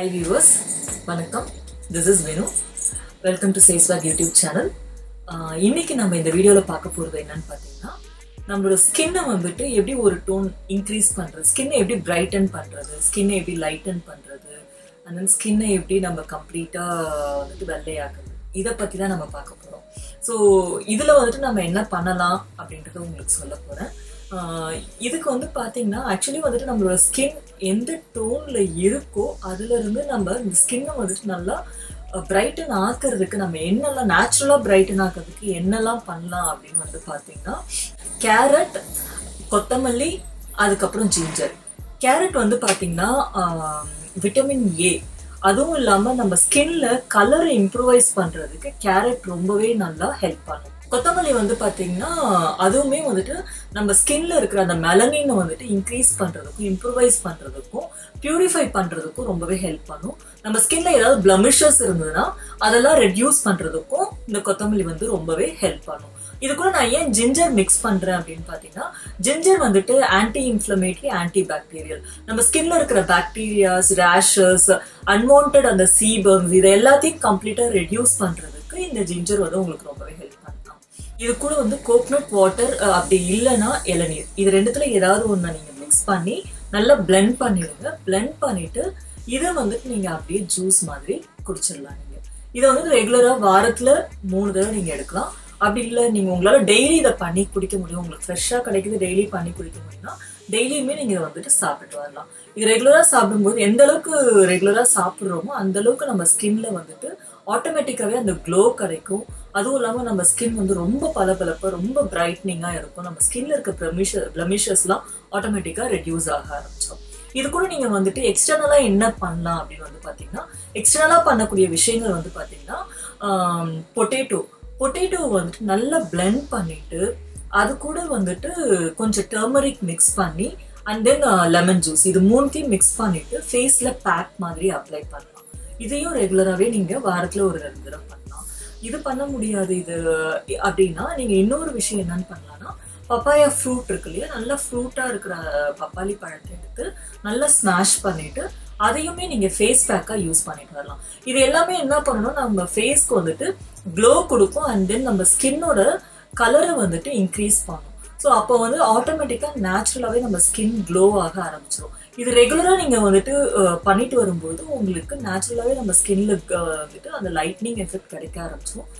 hi viewers வணக்கம் this is Venu welcome to சேஸ்வாக் YouTube channel இன்னைக்கு நம்ம இந்த வீடியோவில் பார்க்க போகிறது என்னன்னு பார்த்தீங்கன்னா நம்மளோட ஸ்கின்னை வந்துட்டு எப்படி ஒரு டோன் இன்க்ரீஸ் பண்ணுறது ஸ்கின்னை எப்படி பிரைட்டன் பண்ணுறது ஸ்கின்னை எப்படி லைட்டன் பண்ணுறது அண்ட் தென் ஸ்கின்னை எப்படி நம்ம கம்ப்ளீட்டாக வந்துட்டு வெள்ளையாக்குறது இதை பற்றி தான் நம்ம பார்க்க போகிறோம் ஸோ இதில் வந்துட்டு நம்ம என்ன பண்ணலாம் அப்படின்றத உங்களுக்கு சொல்ல போகிறேன் இதுக்கு வந்து பார்த்தீங்கன்னா ஆக்சுவலி வந்துட்டு நம்மளோட ஸ்கின் எந்த டோனில் இருக்கோ அதுலேருந்து நம்ம இந்த ஸ்கின்னை வந்துட்டு நல்லா பிரைட்டன் ஆக்கிறதுக்கு நம்ம என்னெல்லாம் நேச்சுரலாக பிரைட்டன் ஆக்கிறதுக்கு என்னெல்லாம் பண்ணலாம் அப்படின்னு வந்து பார்த்தீங்கன்னா கேரட் கொத்தமல்லி அதுக்கப்புறம் ஜிஞ்சர் கேரட் வந்து பார்த்தீங்கன்னா விட்டமின் ஏ அதுவும் இல்லாமல் நம்ம ஸ்கின்ல கலரை இம்ப்ரூவைஸ் பண்ணுறதுக்கு கேரட் ரொம்பவே நல்லா ஹெல்ப் பண்ணும் கொத்தமல்லி வந்து பார்த்தீங்கன்னா அதுவுமே வந்துட்டு நம்ம ஸ்கின்ல இருக்கிற அந்த மெலனினை வந்துட்டு இன்க்ரீஸ் பண்ணுறதுக்கும் இம்ப்ரூவைஸ் பண்ணுறதுக்கும் பியூரிஃபை பண்ணுறதுக்கும் ரொம்பவே ஹெல்ப் பண்ணும் நம்ம ஸ்கின்ல ஏதாவது பிளமிஷஸ் இருந்ததுன்னா அதெல்லாம் ரெடியூஸ் பண்ணுறதுக்கும் இந்த கொத்தமல்லி வந்து ரொம்பவே ஹெல்ப் பண்ணும் இது கூட நான் ஏன் ஜிஞ்சர் மிக்ஸ் பண்றேன் அப்படின்னு பாத்தீங்கன்னா ஜிஞ்சர் வந்துட்டு ஆன்டி இன்ஃபிளமேட்டரி ஆன்டி பாக்டீரியல் நம்ம ஸ்கின்ல இருக்கிற பாக்டீரியாஸ் ரேஷஸ் அன்வான்ட் அந்த சீபம்ஸ் இது எல்லாத்தையும் கம்ப்ளீட்டா ரெடியூஸ் பண்றதுக்கு இந்த ஜிஞ்சர் வந்து உங்களுக்கு ரொம்பவே ஹெல்ப் பண்ணலாம் இது கூட வந்து கோகனட் வாட்டர் அப்படி இல்லைன்னா இளநீர் இது ரெண்டுத்துல ஏதாவது ஒன்று நீங்க மிக்ஸ் பண்ணி நல்லா பிளெண்ட் பண்ணிடுங்க பிளெண்ட் பண்ணிட்டு இதை வந்துட்டு நீங்க அப்படியே ஜூஸ் மாதிரி குடிச்சிடலாம் நீங்க இதை வந்து ரெகுலரா வாரத்துல மூணு தடவை நீங்க எடுக்கலாம் அப்படி இல்லை நீங்கள் உங்களால் டெய்லி இதை பண்ணி குடிக்க முடியும் உங்களுக்கு ஃப்ரெஷ்ஷாக கிடைக்குது டெய்லி பண்ணி குடிக்க முடியும்னா டெய்லியுமே நீங்கள் இதை வந்துட்டு சாப்பிட்டு வரலாம் இது ரெகுலராக சாப்பிடும்போது எந்த அளவுக்கு ரெகுலராக சாப்பிட்றோமோ அந்த அளவுக்கு நம்ம ஸ்கின்ல வந்துட்டு ஆட்டோமேட்டிக்காகவே அந்த க்ளோ கிடைக்கும் அதுவும் இல்லாமல் நம்ம ஸ்கின் வந்து ரொம்ப பளபளப்பாக ரொம்ப பிரைட்னிங்காக இருக்கும் நம்ம ஸ்கின்ல இருக்க ப்ளமிஷ ப்ளமிஷஸ்லாம் ஆட்டோமேட்டிக்காக ரெடியூஸ் ஆக ஆரம்பிச்சோம் இது கூட நீங்கள் வந்துட்டு எக்ஸ்டர்னலாக என்ன பண்ணலாம் அப்படின்னு வந்து பார்த்தீங்கன்னா எக்ஸ்டர்னலாக பண்ணக்கூடிய விஷயங்கள் வந்து பார்த்தீங்கன்னா பொட்டேட்டோ பொட்டேட்டோ வந்துட்டு நல்லா பிளெண்ட் பண்ணிட்டு அது கூட வந்துட்டு கொஞ்சம் டர்மரிக் மிக்ஸ் பண்ணி அண்ட் தென் லெமன் ஜூஸ் இது மூணுத்தையும் மிக்ஸ் பண்ணிட்டு ஃபேஸில் பேக் மாதிரி அப்ளை பண்ணலாம் இதையும் ரெகுலராகவே நீங்கள் வாரத்தில் ஒரு ரெண்டு தடவை பண்ணலாம் இது பண்ண முடியாது இது அப்படின்னா நீங்கள் இன்னொரு விஷயம் என்னன்னு பண்ணலாம்னா பப்பாயா ஃப்ரூட் இருக்கு இல்லையா நல்லா ஃப்ரூட்டாக இருக்கிற பப்பாளி பழத்தை எடுத்து நல்லா ஸ்மாஷ் பண்ணிட்டு அதையுமே நீங்கள் ஃபேஸ் பேக்காக யூஸ் பண்ணிட்டு வரலாம் இது எல்லாமே என்ன பண்ணணும் நம்ம ஃபேஸ்க்கு வந்துட்டு க்ளோ கொடுக்கும் அண்ட் தென் நம்ம ஸ்கின்னோட கலரை வந்துட்டு இன்க்ரீஸ் பண்ணும் ஸோ அப்போ வந்து ஆட்டோமேட்டிக்காக நேச்சுரலாகவே நம்ம ஸ்கின் க்ளோ ஆக ஆரம்பிச்சிடும் இது ரெகுலராக நீங்கள் வந்துட்டு பண்ணிட்டு வரும்போது உங்களுக்கு நேச்சுரலாகவே நம்ம ஸ்கின்ல வந்துட்டு அந்த லைட்னிங் எஃபெக்ட் கிடைக்க ஆரம்பிச்சிடும்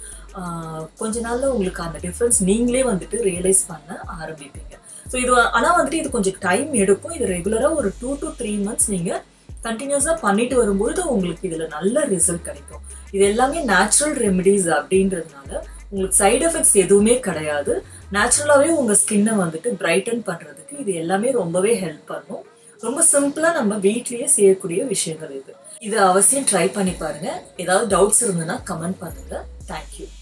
கொஞ்ச நாளில் உங்களுக்கு அந்த டிஃப்ரென்ஸ் நீங்களே வந்துட்டு ரியலைஸ் பண்ண ஆரம்பிப்பீங்க ஸோ இது ஆனால் வந்துட்டு இது கொஞ்சம் டைம் எடுக்கும் இது ரெகுலராக ஒரு டூ டு த்ரீ மந்த்ஸ் நீங்கள் கண்டினியூஸாக பண்ணிட்டு வரும்போது உங்களுக்கு இதில் நல்ல ரிசல்ட் கிடைக்கும் இது எல்லாமே நேச்சுரல் ரெமெடிஸ் அப்படின்றதுனால உங்களுக்கு சைடு எஃபெக்ட்ஸ் எதுவுமே கிடையாது நேச்சுரலாகவே உங்கள் ஸ்கின்னை வந்துட்டு பிரைட்டன் பண்ணுறதுக்கு இது எல்லாமே ரொம்பவே ஹெல்ப் பண்ணும் ரொம்ப சிம்பிளாக நம்ம வீட்லேயே செய்யக்கூடிய விஷயங்கள் இது இது அவசியம் ட்ரை பண்ணி பாருங்கள் ஏதாவது டவுட்ஸ் இருந்ததுன்னா கமெண்ட் பண்ணுங்கள் தேங்க்யூ